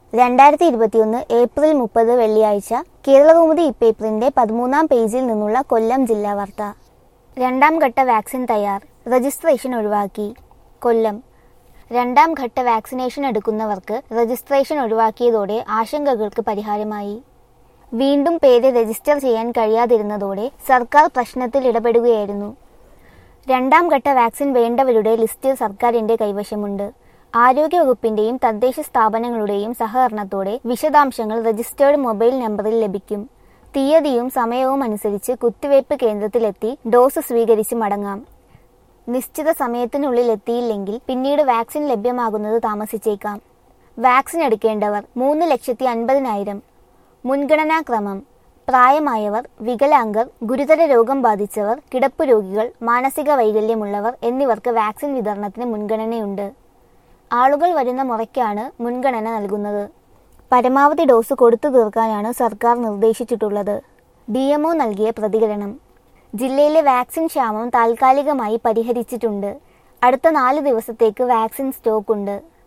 രണ്ടായിരത്തി ഇരുപത്തിയൊന്ന് ഏപ്രിൽ മുപ്പത് വെള്ളിയാഴ്ച കേരളകൗമുദി ഇപ്പേപ്പറിന്റെ പതിമൂന്നാം പേജിൽ നിന്നുള്ള കൊല്ലം ജില്ലാ വാർത്ത രണ്ടാം ഘട്ട വാക്സിൻ തയ്യാർ രജിസ്ട്രേഷൻ ഒഴിവാക്കി കൊല്ലം രണ്ടാം ഘട്ട വാക്സിനേഷൻ എടുക്കുന്നവർക്ക് രജിസ്ട്രേഷൻ ഒഴിവാക്കിയതോടെ ആശങ്കകൾക്ക് പരിഹാരമായി വീണ്ടും പേര് രജിസ്റ്റർ ചെയ്യാൻ കഴിയാതിരുന്നതോടെ സർക്കാർ പ്രശ്നത്തിൽ ഇടപെടുകയായിരുന്നു രണ്ടാം ഘട്ട വാക്സിൻ വേണ്ടവരുടെ ലിസ്റ്റ് സർക്കാരിന്റെ കൈവശമുണ്ട് ആരോഗ്യവകുപ്പിന്റെയും തദ്ദേശ സ്ഥാപനങ്ങളുടെയും സഹകരണത്തോടെ വിശദാംശങ്ങൾ രജിസ്റ്റേർഡ് മൊബൈൽ നമ്പറിൽ ലഭിക്കും തീയതിയും സമയവും അനുസരിച്ച് കുത്തിവയ്പ് കേന്ദ്രത്തിലെത്തി ഡോസ് സ്വീകരിച്ച് മടങ്ങാം നിശ്ചിത സമയത്തിനുള്ളിൽ എത്തിയില്ലെങ്കിൽ പിന്നീട് വാക്സിൻ ലഭ്യമാകുന്നത് താമസിച്ചേക്കാം വാക്സിൻ എടുക്കേണ്ടവർ മൂന്ന് ലക്ഷത്തി അൻപതിനായിരം മുൻഗണനാക്രമം പ്രായമായവർ വികലാംഗർ ഗുരുതര രോഗം ബാധിച്ചവർ കിടപ്പ് രോഗികൾ മാനസിക വൈകല്യമുള്ളവർ എന്നിവർക്ക് വാക്സിൻ വിതരണത്തിന് മുൻഗണനയുണ്ട് ആളുകൾ വരുന്ന മുറയ്ക്കാണ് മുൻഗണന നൽകുന്നത് പരമാവധി ഡോസ് കൊടുത്തു തീർക്കാനാണ് സർക്കാർ നിർദ്ദേശിച്ചിട്ടുള്ളത് ഡി എംഒ നൽകിയ പ്രതികരണം ജില്ലയിലെ വാക്സിൻ ക്ഷാമം താൽക്കാലികമായി പരിഹരിച്ചിട്ടുണ്ട് അടുത്ത നാല് ദിവസത്തേക്ക് വാക്സിൻ സ്റ്റോക്ക് ഉണ്ട്